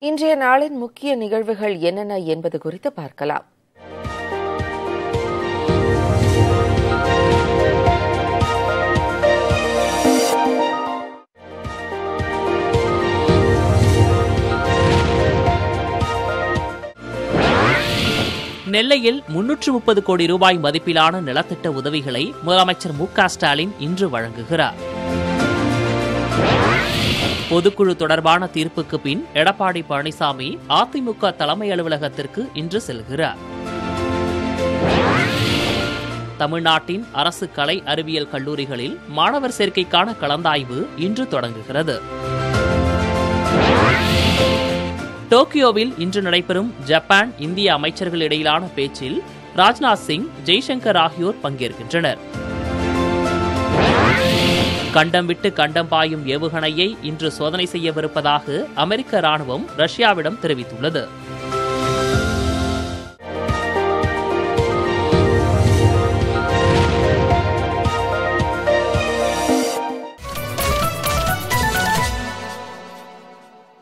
இன்றைய நாளின் முக்கிய நிகழ்வுகள் என்னென்ன என்பது குறித்து பார்க்கலாம் நெல்லையில் முன்னூற்று முப்பது கோடி ரூபாய் மதிப்பிலான நிலத்திட்ட உதவிகளை முதலமைச்சர் மு க ஸ்டாலின் இன்று வழங்குகிறார் பொதுக்குழு தொடர்பான தீர்ப்புக்கு பின் எடப்பாடி பழனிசாமி அதிமுக தலைமை அலுவலகத்திற்கு இன்று செல்கிறார் தமிழ்நாட்டின் அரசு கலை அறிவியல் கல்லூரிகளில் மாணவர் சேர்க்கைக்கான கலந்தாய்வு இன்று தொடங்குகிறது டோக்கியோவில் இன்று நடைபெறும் ஜப்பான் இந்திய அமைச்சர்கள் இடையிலான பேச்சில் ராஜ்நாத் சிங் ஜெய்சங்கர் ஆகியோர் பங்கேற்கின்றனர் கண்டம் விட்டு கண்டம் பாயும் ஏவுகணையை இன்று சோதனை செய்யவிருப்பதாக அமெரிக்க ராணுவம் ரஷ்யாவிடம் தெரிவித்துள்ளது